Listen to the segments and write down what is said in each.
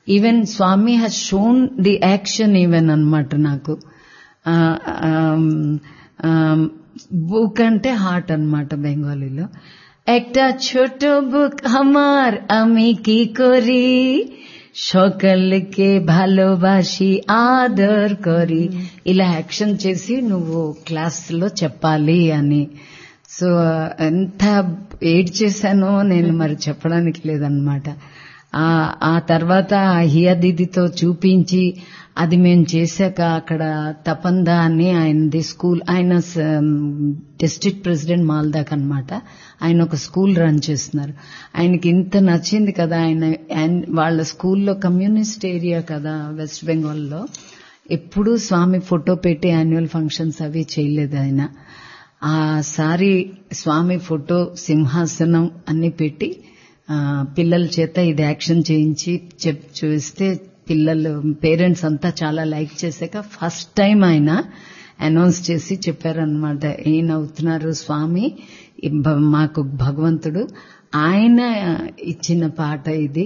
Even Swami has shown the action even అన్నమాట నాకు বুক అంటే హార్ట్ అన్నమాట బెంగాలీలో একটা ছোট বুক আমার আমি কি করি সকলকে ভালোবাసి ఆదర్ కరి ఇలా యాక్షన్ చేసి నువ్వు క్లాస్ లో చెప్పాలి అని సో ఎంత ఏడ్ చేశానో నేను మరి చెప్పడానికి లేదనమాట ఆ తర్వాత హియా దీదితో చూపించి అది మేము చేశాక అక్కడ తపందా అని ఆయనది స్కూల్ ఆయన డిస్ట్రిక్ట్ ప్రెసిడెంట్ మాల్దాక్ అనమాట ఆయన ఒక స్కూల్ రన్ చేస్తున్నారు ఆయనకి ఇంత నచ్చింది కదా ఆయన వాళ్ళ స్కూల్లో కమ్యూనిస్ట్ ఏరియా కదా వెస్ట్ బెంగాల్లో ఎప్పుడూ స్వామి ఫోటో పెట్టి యాన్యువల్ ఫంక్షన్స్ అవి చేయలేదు ఆయన ఆ సారి స్వామి ఫోటో సింహాసనం అన్ని పెట్టి పిల్లల చేత ఇది యాక్షన్ చేయించి చెప్ చూస్తే పిల్లలు పేరెంట్స్ అంతా చాలా లైక్ చేశాక ఫస్ట్ టైం ఆయన అనౌన్స్ చేసి చెప్పారనమాట ఈయన అవుతున్నారు స్వామి మాకు భగవంతుడు ఆయన ఇచ్చిన పాట ఇది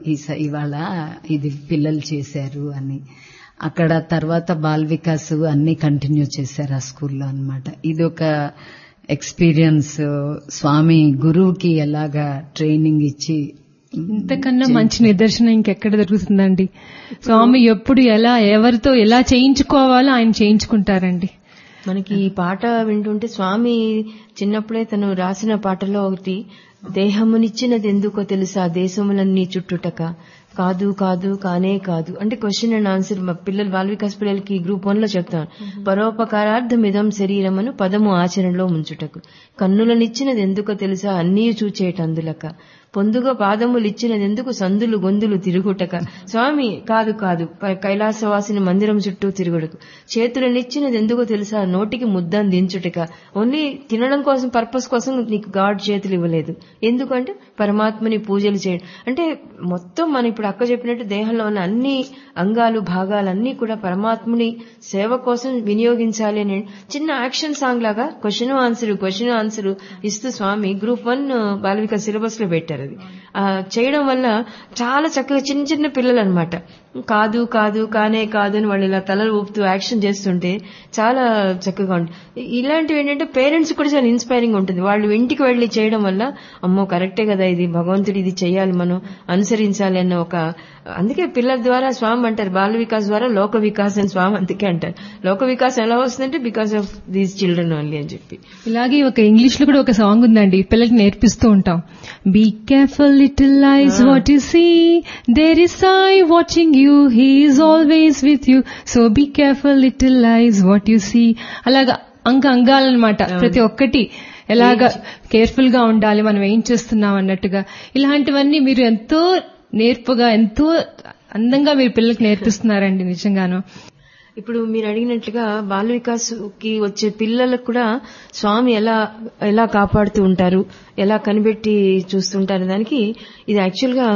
ఇవాళ ఇది పిల్లలు చేశారు అని అక్కడ తర్వాత బాల్ వికాస్ అన్ని కంటిన్యూ చేశారు ఆ స్కూల్లో అనమాట ఇది ఒక ఎక్స్పీరియన్స్ స్వామి గురువుకి ఎలాగా ట్రైనింగ్ ఇచ్చి ఇంతకన్నా మంచి నిదర్శనం ఇంకెక్కడ దొరుకుతుందండి స్వామి ఎప్పుడు ఎలా ఎవరితో ఎలా చేయించుకోవాలో ఆయన చేయించుకుంటారండి మనకి ఈ పాట వింటుంటే స్వామి చిన్నప్పుడే తను రాసిన పాటలో ఒకటి దేహమునిచ్చినది ఎందుకో తెలుసా దేశములన్నీ చుట్టుటక కాదు కాదు కానే కాదు అంటే క్వశ్చన్ అండ్ ఆన్సర్ మా పిల్లలు బాల వికాస్ పిల్లలకి గ్రూప్ వన్ లో చెప్తాను పరోపకారార్థం ఇదం శరీరమును పదము ఆచరణలో ముంచుటకు కన్నులనిచ్చినది ఎందుకో తెలుసా అన్నీ చూచేటందులక పొందుగా పాదములిచ్చినది ఎందుకు సందులు గొంతులు తిరుగుటక స్వామి కాదు కాదు కైలాసవాసిని మందిరం చుట్టూ తిరుగుడుకు చేతులనిచ్చినది ఎందుకో తెలుసా నోటికి ముద్దని దించుటక ఓన్లీ తినడం కోసం పర్పస్ కోసం నీకు గాడ్ చేతులు ఇవ్వలేదు ఎందుకంటే పరమాత్మని పూజలు చేయడం అంటే మొత్తం మనం ఇప్పుడు అక్క చెప్పినట్టు దేహంలో ఉన్న అన్ని అంగాలు భాగాలన్నీ కూడా పరమాత్ముని సేవ కోసం వినియోగించాలి అని చిన్న యాక్షన్ సాంగ్ లాగా క్వశ్చన్ ఆన్సర్ క్వశ్చన్ ఆన్సర్ ఇస్తూ స్వామి గ్రూప్ వన్ బాలవిక సిలబస్ లో పెట్టారు అది చేయడం వల్ల చాలా చక్కగా చిన్న చిన్న పిల్లలు అనమాట కాదు కాదు కానే కాదు అని వాళ్ళు ఇలా తలలు ఊపుతూ యాక్షన్ చేస్తుంటే చాలా చక్కగా ఉంటుంది ఇలాంటివి ఏంటంటే పేరెంట్స్ కూడా చాలా ఇన్స్పైరింగ్ ఉంటుంది వాళ్ళు ఇంటికి వెళ్లి చేయడం వల్ల అమ్మో కరెక్టే కదా ఇది భగవంతుడు ఇది చేయాలి మనం అనుసరించాలి అన్న ఒక అందుకే పిల్లల ద్వారా స్వామి అంటారు బాల వికాస్ ద్వారా లోక వికాస్ అని స్వామి అందుకే అంటారు లోక వికాసం ఎలా వస్తుందంటే because of these children only అని చెప్పి ఇలాగే ఒక ఇంగ్లీష్ లో కూడా ఒక సాంగ్ ఉందండి పిల్లలకి నేర్పిస్తూ ఉంటాం be careful little eyes what you see there is I watching you he is always with you so be careful little eyes what you see అలాగా అంక అంగాలన్నమాట ప్రతి ఒక్కటి ఎలాగా కేర్ఫుల్ గా ఉండాలి మనం ఏం చేస్తున్నాం అన్నట్టుగా ఇలాంటివన్నీ మీరు ఎంతో నేర్పుగా ఎంతో అందంగా మీరు పిల్లలకు నేర్పిస్తున్నారండి నిజంగాను ఇప్పుడు మీరు అడిగినట్లుగా బాల వికాస్ కి వచ్చే పిల్లలకు కూడా స్వామి ఎలా ఎలా కాపాడుతూ ఉంటారు ఎలా కనిపెట్టి చూస్తుంటారు దానికి ఇది యాక్చువల్ గా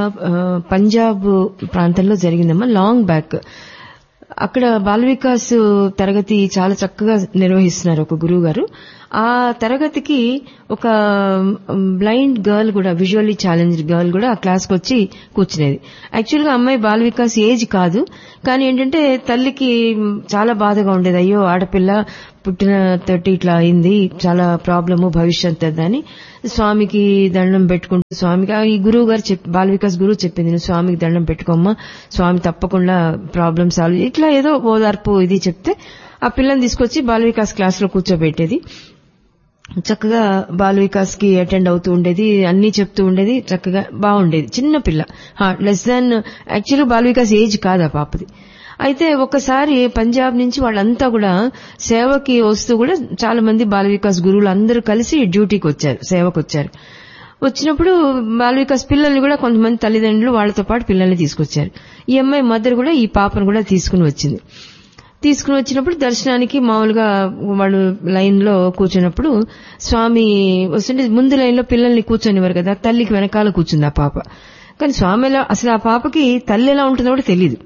పంజాబ్ ప్రాంతంలో జరిగిందమ్మా లాంగ్ బ్యాక్ అక్కడ బాల వికాస్ తరగతి చాలా చక్కగా నిర్వహిస్తున్నారు ఒక గురువు గారు ఆ తరగతికి ఒక బ్లైండ్ గర్ల్ కూడా విజువల్లీ ఛాలెంజ్ గర్ల్ కూడా ఆ క్లాస్కి వచ్చి కూర్చునేది యాక్చువల్గా అమ్మాయి బాల వికాస్ ఏజ్ కాదు కానీ ఏంటంటే తల్లికి చాలా బాధగా ఉండేది అయ్యో ఆడపిల్ల పుట్టిన తోటి ఇట్లా అయింది చాలా ప్రాబ్లము భవిష్యత్ అని స్వామికి దండం పెట్టుకుంటూ స్వామికి ఈ గురువు గారు చెప్పి బాల వికాస్ గురువు చెప్పింది నువ్వు స్వామికి దండం పెట్టుకోమ్మా స్వామి తప్పకుండా ప్రాబ్లమ్ సాల్వ్ ఇట్లా ఏదో ఓదార్పు ఇది చెప్తే ఆ పిల్లని తీసుకొచ్చి బాల వికాస్ క్లాస్ లో కూర్చోబెట్టేది చక్కగా బాల వికాస్ కి అటెండ్ అవుతూ ఉండేది అన్ని చెప్తూ ఉండేది చక్కగా బాగుండేది చిన్న పిల్ల లెస్ దాన్ యాక్చువల్గా బాల వికాస్ ఏజ్ కాదు ఆ పాపది అయితే ఒకసారి పంజాబ్ నుంచి వాళ్ళంతా కూడా సేవకి వస్తూ కూడా చాలా మంది బాల వికాస్ గురువులు అందరూ కలిసి డ్యూటీకి వచ్చారు సేవకు వచ్చారు వచ్చినప్పుడు బాల వికాస్ పిల్లల్ని కూడా కొంతమంది తల్లిదండ్రులు వాళ్ళతో పాటు పిల్లల్ని తీసుకొచ్చారు ఈ అమ్మాయి మదర్ కూడా ఈ పాపను కూడా తీసుకుని వచ్చింది తీసుకుని వచ్చినప్పుడు దర్శనానికి మామూలుగా వాళ్ళు లైన్ లో కూర్చున్నప్పుడు స్వామి వస్తుంటే ముందు లైన్ లో పిల్లల్ని కూర్చొనివ్వరు కదా తల్లికి వెనకాల కూర్చుంది ఆ పాప కానీ స్వామి ఎలా అసలు ఆ పాపకి తల్లి ఎలా ఉంటుందో కూడా తెలియదు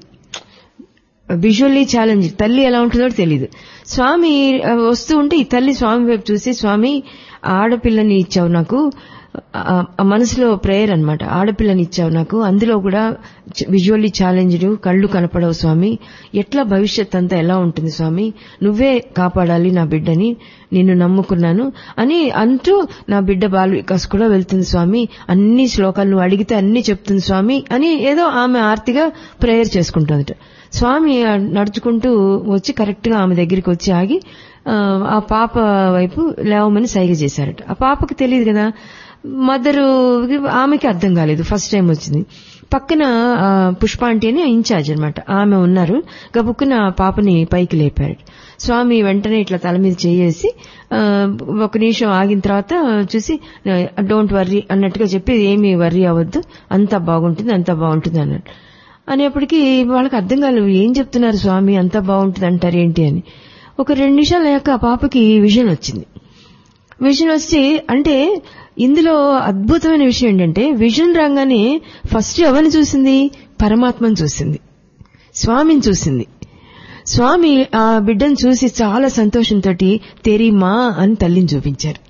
విజువల్లీ ఛాలెంజ్ తల్లి ఎలా ఉంటుందో తెలియదు స్వామి వస్తూ ఉంటే ఈ తల్లి స్వామి వైపు చూసి స్వామి ఆడపిల్లని ఇచ్చావు నాకు ఆ- ఆ మనసులో ప్రేయర్ అన్నమాట ఆడపిల్లని ఇచ్చావు నాకు అందులో కూడా విజువల్లీ ఛాలెంజ్డ్ కళ్ళు కనపడవు స్వామి ఎట్లా భవిష్యత్ అంతా ఎలా ఉంటుంది స్వామి నువ్వే కాపాడాలి నా బిడ్డని నిన్ను నమ్ముకున్నాను అని అంటూ నా బిడ్డ బాల వికాస్ కూడా వెళ్తుంది స్వామి అన్ని శ్లోకాలు నువ్వు అడిగితే అన్ని చెప్తుంది స్వామి అని ఏదో ఆమె ఆర్తిగా ప్రేయర్ చేసుకుంటుందట స్వామి ఆ నడుచుకుంటూ వచ్చి కరెక్ట్ గా ఆమె దగ్గరికి వచ్చి ఆగి ఆ, ఆ పాప వైపు లేవమని సైగ చేశారట ఆ పాపకి తెలియదు కదా మదరు ఆమెకి అర్థం కాలేదు ఫస్ట్ టైం వచ్చింది పక్కన ఆ, పుష్ప ఆంటీ అని ఇన్ఛార్జ్ అనమాట ఆమె ఉన్నారు గబుక్కున ఆ పాపని పైకి లేపారు స్వామి వెంటనే ఇట్లా తల మీద చేయేసి ఆ, ఒక నిమిషం ఆగిన తర్వాత చూసి డోంట్ వర్రీ అన్నట్టుగా చెప్పి ఏమీ వర్రీ అవ్వద్దు అంతా బాగుంటుంది అంతా బాగుంటుంది అన్నాడు అనేప్పటికీ వాళ్ళకి అర్థం కాలేదు ఏం చెప్తున్నారు స్వామి అంతా బాగుంటుంది అంటారు ఏంటి అని ఒక రెండు నిమిషాలు అయ్యాక ఆ పాపకి విజన్ వచ్చింది విజన్ వచ్చి అంటే ఇందులో అద్భుతమైన విషయం ఏంటంటే విజన్ రాగానే ఫస్ట్ ఎవరిని చూసింది పరమాత్మను చూసింది స్వామిని చూసింది స్వామి ఆ బిడ్డను చూసి చాలా సంతోషంతో తెరి మా అని తల్లిని చూపించారు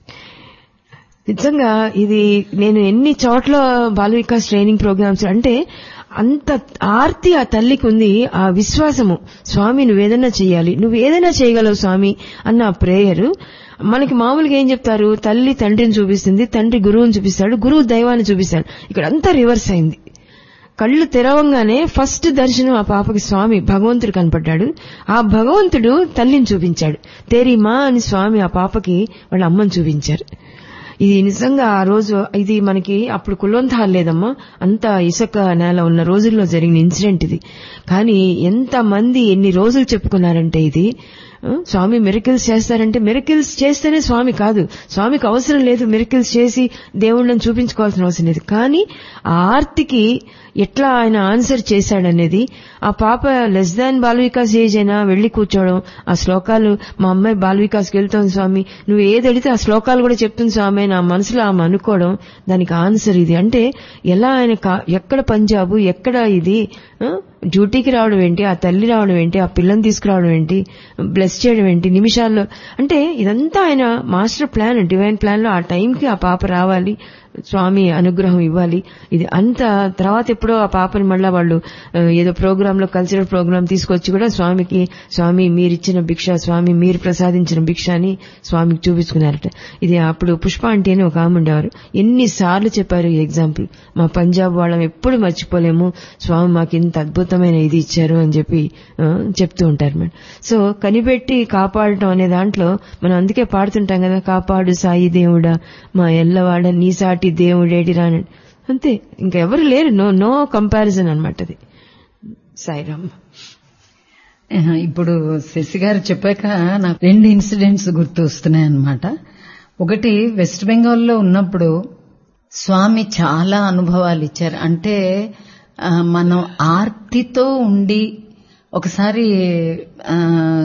నిజంగా ఇది నేను ఎన్ని చోట్ల బాల వికాస్ ట్రైనింగ్ ప్రోగ్రామ్స్ అంటే అంత ఆర్తి ఆ తల్లికి ఉంది ఆ విశ్వాసము స్వామి నువ్వేదైనా చేయాలి నువ్వు ఏదైనా చేయగలవు స్వామి అన్న ఆ ప్రేయర్ మనకి మామూలుగా ఏం చెప్తారు తల్లి తండ్రిని చూపిస్తుంది తండ్రి గురువుని చూపిస్తాడు గురువు దైవాన్ని చూపిస్తాడు ఇక్కడ అంతా రివర్స్ అయింది కళ్ళు తెరవంగానే ఫస్ట్ దర్శనం ఆ పాపకి స్వామి భగవంతుడు కనపడ్డాడు ఆ భగవంతుడు తల్లిని చూపించాడు తేరి మా అని స్వామి ఆ పాపకి వాళ్ళ అమ్మని చూపించారు ఇది నిజంగా ఆ రోజు ఇది మనకి అప్పుడు కుల్వంతాలు లేదమ్మా అంత ఇసుక నేల ఉన్న రోజుల్లో జరిగిన ఇన్సిడెంట్ ఇది కానీ ఎంత మంది ఎన్ని రోజులు చెప్పుకున్నారంటే ఇది ఆ, స్వామి మెరికల్స్ చేస్తారంటే మెరికల్స్ చేస్తేనే స్వామి కాదు స్వామికి అవసరం లేదు మెరికల్స్ చేసి దేవుళ్ళని చూపించుకోవాల్సిన అవసరం లేదు కానీ ఆ ఆర్తికి ఎట్లా ఆయన ఆన్సర్ చేశాడనేది ఆ పాప less than Bala Vikas age అయినా వెళ్లి కూర్చోవడం ఆ శ్లోకాలు మా అమ్మాయి బాల వికాస్కి వెళ్తాం స్వామి నువ్వు ఏది అడిగితే ఆ శ్లోకాలు కూడా చెప్తుంది స్వామి నా మనసులో ఆమె అనుకోవడం దానికి ఆన్సర్ ఇది అంటే ఎలా ఆయన కా- ఎక్కడ పంజాబు ఎక్కడ ఇది ఆ? డ్యూటీకి రావడం ఏంటి ఆ తల్లి రావడం ఏంటి ఆ పిల్లని తీసుకురావడం ఏంటి బ్లెస్ చేయడం ఏంటి నిమిషాల్లో అంటే ఇదంతా ఆయన మాస్టర్ ప్లాన్ డివైన్ ప్లాన్ లో ఆ టైంకి ఆ పాప రావాలి స్వామి అనుగ్రహం ఇవ్వాలి ఇది అంత తర్వాత ఎప్పుడో ఆ పాపని మళ్ళా వాళ్ళు ఆ, ఏదో ప్రోగ్రామ్ లో కల్చరల్ ప్రోగ్రామ్ తీసుకొచ్చి కూడా స్వామికి స్వామి మీరిచ్చిన భిక్ష స్వామి మీరు ప్రసాదించిన భిక్ష అని స్వామికి చూపించుకున్నారట ఇది అప్పుడు పుష్ప ఆంటీ అని ఒక ఆమె ఉండేవారు ఎన్నిసార్లు చెప్పారు ఈ ఎగ్జాంపుల్ మా పంజాబ్ వాళ్ళం ఎప్పుడు మర్చిపోలేము స్వామి మాకు ఇంత అద్భుతమైన ఇది ఇచ్చారు అని చెప్పి ఆ, చెప్తూ ఉంటారు మేడం సో కనిపెట్టి కాపాడటం అనే దాంట్లో మనం అందుకే పాడుతుంటాం కదా కాపాడు సాయి దేవుడా మా ఎల్లవాడ నీ సాటి దేవుడేడి రాని అంతే ఇంకెవరు లేరు నో నో కంపారిజన్ అనమాట అది సాయిరామ్ ఆహా, ఇప్పుడు శశి గారు చెప్పాక నాకు రెండు ఇన్సిడెంట్స్ గుర్తు వస్తున్నాయి అనమాట ఒకటి వెస్ట్ బెంగాల్లో ఉన్నప్పుడు స్వామి చాలా అనుభవాలు ఇచ్చారు అంటే ఆ, మనం ఆర్తితో ఉండి ఒకసారి ఆ,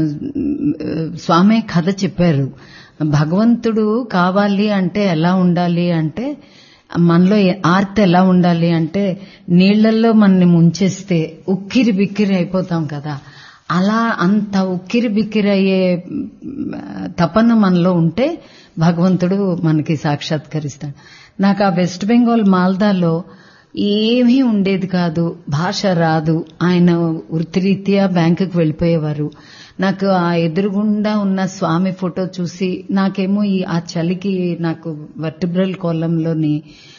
స్వామి కథ చెప్పారు భగవంతుడు కావాలి అంటే ఎలా ఉండాలి అంటే మనలో ఏ- ఆర్తి ఎలా ఉండాలి అంటే నీళ్లలో మనని ముంచేస్తే ఉక్కిరి బిక్కిరి అయిపోతాం కదా అలా అంత ఉక్కిరి బిక్కిరి అయ్యే మ్, తపన మనలో ఉంటే భగవంతుడు మనకి సాక్షాత్కరిస్తాడు నాకు ఆ వెస్ట్ బెంగాల్ మాల్దాలో ఏమీ ఉండేది కాదు భాష రాదు ఆయన వృత్తిరీత్యా బ్యాంకుకి వెళ్ళిపోయేవారు నాకు ఆ ఎదురుగుండా ఉన్న స్వామి ఫోటో చూసి నాకేమో ఈ ఆ చలికి నాకు వర్టిబ్రల్ కోలంలోని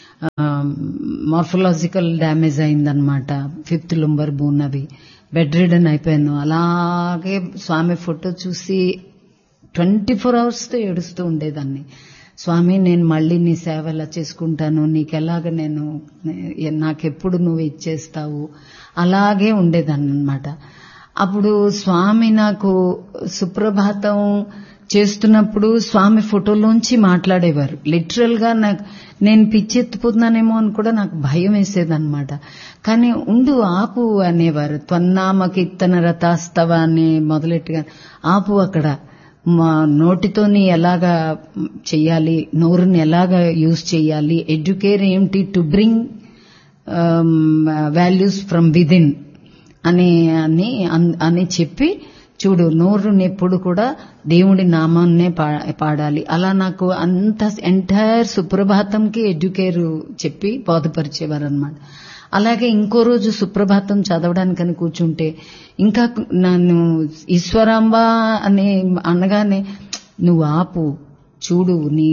మార్ఫలాజికల్ డ్యామేజ్ అయిందనమాట ఫిఫ్త్ లుంబర్ బోన్ అవి బెడ్ రిడన్ అయిపోయాను అలాగే స్వామి ఫోటో చూసి ట్వంటీ ఫోర్ అవర్స్తో ఏడుస్తూ ఉండేదాన్ని స్వామి నేను మళ్ళీ నీ సేవ ఎలా చేసుకుంటాను నీకెలాగ నేను నే- నాకెప్పుడు నువ్వు ఇచ్చేస్తావు అలాగే ఉండేదాన్ని అనమాట అప్పుడు స్వామి నాకు సుప్రభాతం చేస్తున్నప్పుడు స్వామి ఫోటోలోంచి మాట్లాడేవారు లిటరల్ గా నాకు నేను పిచ్చెత్తిపోతున్నానేమో అని కూడా నాకు భయం వేసేదన్నమాట కానీ ఉండు ఆపు అనేవారు త్వన్నామ కీర్తన రథాస్తవ అని మొదలెట్టుగా ఆపు అక్కడ మా నోటితోని ఎలాగా చెయ్యాలి నోరుని ఎలాగా యూజ్ చేయాలి ఎడ్యుకేర్ ఏంటి to bring values from within అని అని అన్- అని చెప్పి చూడు నోరుని ఎప్పుడు కూడా దేవుడి నామాన్నే పా- పాడాలి అలా నాకు అంత ఎంటైర్ సుప్రభాతంకి ఎడ్యుకేర్ చెప్పి బోధపరిచేవారు అనమాట అలాగే ఇంకో రోజు సుప్రభాతం చదవడానికని కూర్చుంటే ఇంకా నన్ను ఈశ్వరాంబ అని అనగానే నువ్వు ఆపు చూడు నీ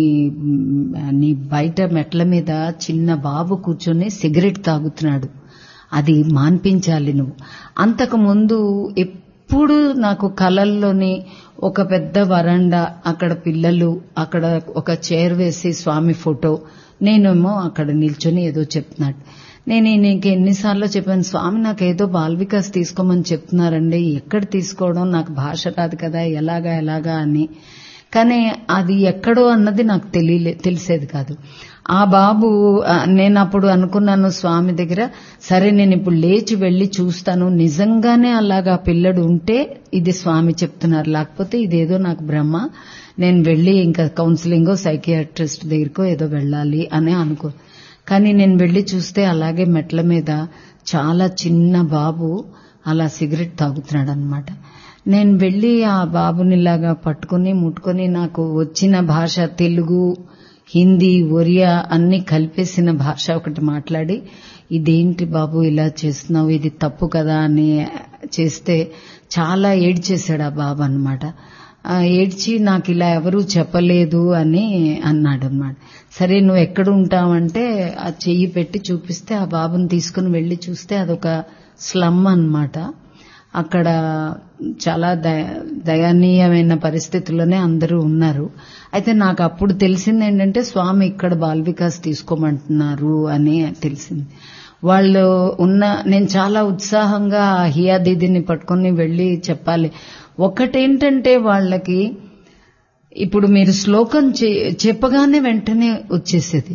నీ బయట మెట్ల మీద చిన్న బాబు కూర్చొని సిగరెట్ తాగుతున్నాడు అది మాన్పించాలి నువ్వు అంతకు ముందు ఎప్పుడు నాకు కలల్లోని ఒక పెద్ద వరండా అక్కడ పిల్లలు అక్కడ ఒక చైర్ వేసి స్వామి ఫోటో నేనేమో అక్కడ నిల్చొని ఏదో చెప్తున్నాడు నేను నీకు ఎన్నిసార్లు చెప్పాను స్వామి నాకు ఏదో బాల్ వికాస్ తీసుకోమని చెప్తున్నారండి ఎక్కడ తీసుకోవడం నాకు భాష రాదు కదా ఎలాగా ఎలాగా అని కానీ అది ఎక్కడో అన్నది నాకు తెలియలే తెలిసేది కాదు ఆ బాబు ఆ, నేను అప్పుడు అనుకున్నాను స్వామి దగ్గర సరే నేను ఇప్పుడు లేచి వెళ్లి చూస్తాను నిజంగానే అలాగా పిల్లడు ఉంటే ఇది స్వామి చెప్తున్నారు లేకపోతే ఇదేదో నాకు బ్రహ్మ నేను వెళ్లి ఇంకా కౌన్సిలింగో సైకియాట్రిస్ట్ దగ్గరకో ఏదో వెళ్ళాలి అని అనుకో కానీ నేను వెళ్లి చూస్తే అలాగే మెట్ల మీద చాలా చిన్న బాబు అలా సిగరెట్ తాగుతున్నాడు అనమాట నేను వెళ్లి ఆ బాబునిలాగా పట్టుకుని ముట్టుకొని నాకు వచ్చిన భాష తెలుగు హిందీ ఒరియా అన్ని కలిపేసిన భాష ఒకటి మాట్లాడి ఇదేంటి బాబు ఇలా చేస్తున్నావు ఇది తప్పు కదా అని చేస్తే చాలా ఏడ్చేశాడు ఆ బాబు అనమాట ఏడ్చి నాకు ఇలా ఎవరూ చెప్పలేదు అని అన్నాడు అనమాట సరే నువ్వు ఎక్కడ ఉంటావంటే ఆ చెయ్యి పెట్టి చూపిస్తే ఆ బాబుని తీసుకుని వెళ్లి చూస్తే అదొక స్లమ్ అన్నమాట అక్కడ చాలా దయ- దయనీయమైన పరిస్థితుల్లోనే అందరూ ఉన్నారు అయితే నాకు అప్పుడు తెలిసింది ఏంటంటే స్వామి ఇక్కడ బాల్ వికాస్ తీసుకోమంటున్నారు అని తెలిసింది వాళ్ళు ఉన్న నేను చాలా ఉత్సాహంగా ఆ హియా దీదిని పట్టుకొని వెళ్లి చెప్పాలి ఒకటేంటంటే వాళ్ళకి ఇప్పుడు మీరు శ్లోకం చె- చెప్పగానే వెంటనే వచ్చేసేది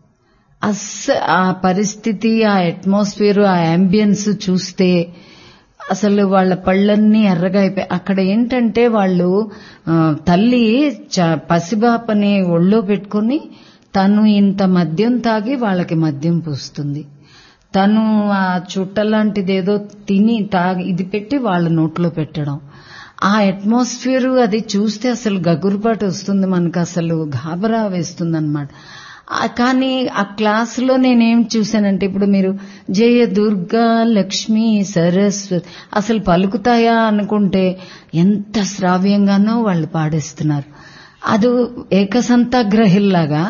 అస్ ఆ పరిస్థితి ఆ అట్మాస్ఫియర్ ఆ అంబియన్స్ చూస్తే అసలు వాళ్ళ పళ్ళన్నీ ఎర్రగా అయిపోయి అక్కడ ఏంటంటే వాళ్ళు ఆ, తల్లి చ- పసిబాపని ఒళ్ళో పెట్టుకుని తను ఇంత మద్యం తాగి వాళ్ళకి మద్యం పూస్తుంది తను ఆ చుట్టలాంటిది ఏదో తిని తాగి ఇది పెట్టి వాళ్ళ నోట్లో పెట్టడం ఆ అట్మాస్ఫియర్ అది చూస్తే అసలు గగురుపాటు వస్తుంది మనకు అసలు గాబరా వేస్తుంది అనమాట కానీ ఆ క్లాసులో నేనేం చూశానంటే ఇప్పుడు మీరు జయ దుర్గా లక్ష్మి సరస్వతి అసలు పలుకుతాయా అనుకుంటే ఎంత శ్రావ్యంగానో వాళ్ళు పాడేస్తున్నారు అది ఏకసంతాగ్రహిల్లాగా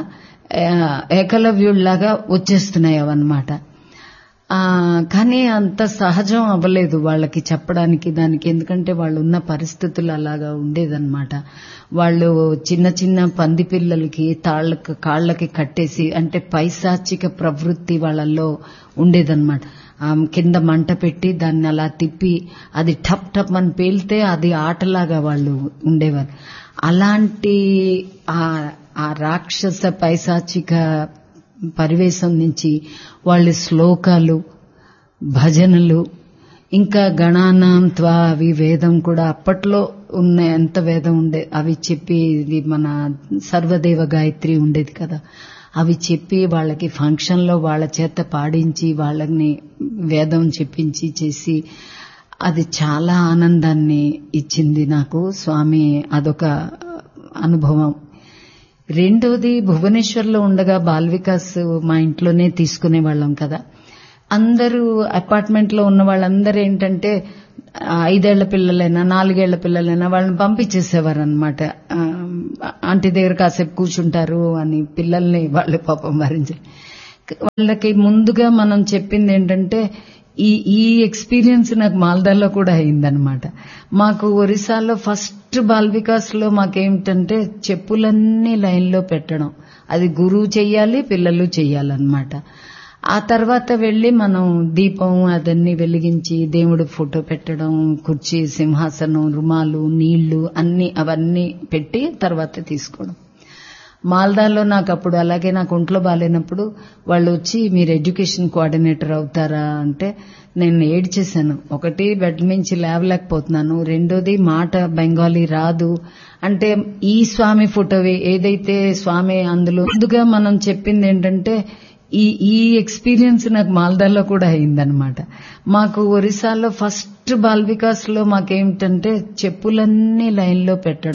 ఏకలవ్యుల్లాగా వచ్చేస్తున్నాయి అవన్నమాట ఆ, కానీ అంత సహజం అవ్వలేదు వాళ్ళకి చెప్పడానికి దానికి ఎందుకంటే వాళ్ళు ఉన్న పరిస్థితులు అలాగా ఉండేదన్నమాట వాళ్ళు చిన్న చిన్న పంది పిల్లలకి తాళ్ళకి కాళ్ళకి కట్టేసి అంటే పైశాచిక ప్రవృత్తి వాళ్ళల్లో ఉండేదన్నమాట ఆ, కింద మంట పెట్టి దాన్ని అలా తిప్పి అది టప్ టప్ అని పేలితే అది ఆటలాగా వాళ్ళు ఉండేవారు అలాంటి ఆ- ఆ రాక్షస పైశాచిక పరివేశం నుంచి వాళ్ళు శ్లోకాలు భజనలు ఇంకా గణానాం త్వా అవి వేదం కూడా అప్పట్లో ఉన్న ఎంత వేదం ఉండే అవి చెప్పి ఇది మన సర్వదేవ గాయత్రి ఉండేది కదా అవి చెప్పి వాళ్ళకి ఫంక్షన్లో వాళ్ళ చేత పాడించి వాళ్ళని వేదం చెప్పించి చేసి అది చాలా ఆనందాన్ని ఇచ్చింది నాకు స్వామి అదొక అనుభవం రెండోది భువనేశ్వర్లో ఉండగా బాల్ వికాస్ మా ఇంట్లోనే తీసుకునే వాళ్ళం కదా అందరూ అపార్ట్మెంట్ లో ఉన్న వాళ్ళందరూ ఏంటంటే ఆ, ఐదేళ్ల పిల్లలైనా నాలుగేళ్ల పిల్లలైనా వాళ్ళని పంపించేసేవారు అనమాట ఆంటీ దగ్గర కాసేపు కూర్చుంటారు అని పిల్లల్ని వాళ్ళు పాపం భరించి వాళ్ళకి ముందుగా మనం చెప్పింది ఏంటంటే ఈ ఈ ఎక్స్పీరియన్స్ నాకు మాల్దాలో కూడా అయిందనమాట మాకు ఒరిస్సాలో ఫస్ట్ బాల్ వికాస్ లో మాకేమిటంటే చెప్పులన్నీ లైన్లో పెట్టడం అది గురువు చెయ్యాలి పిల్లలు చెయ్యాలన్నమాట ఆ తర్వాత వెళ్లి మనం దీపం అదన్నీ వెలిగించి దేవుడి ఫోటో పెట్టడం కుర్చీ సింహాసనం రుమాలు నీళ్లు అన్ని అవన్నీ పెట్టి తర్వాత తీసుకోవడం మాల్దాలో నాకు అప్పుడు అలాగే నాకు ఒంట్లో బాగాలేనప్పుడు వాళ్ళు వచ్చి మీరు ఎడ్యుకేషన్ కోఆర్డినేటర్ అవుతారా అంటే నేను ఏడ్చేశాను ఒకటి బెడ్ మించి లేవలేకపోతున్నాను రెండోది మాట బెంగాలీ రాదు అంటే ఈ స్వామి ఫోటోవి ఏదైతే స్వామి అందులో ముందుగా మనం చెప్పింది ఏంటంటే ఈ ఈ ఎక్స్పీరియన్స్ నాకు మాల్దాలో కూడా అయిందనమాట మాకు ఒరిస్సాలో ఫస్ట్ బాల్ వికాస్ లో మాకేమిటంటే చెప్పులన్నీ లైన్ లో పెట్టడం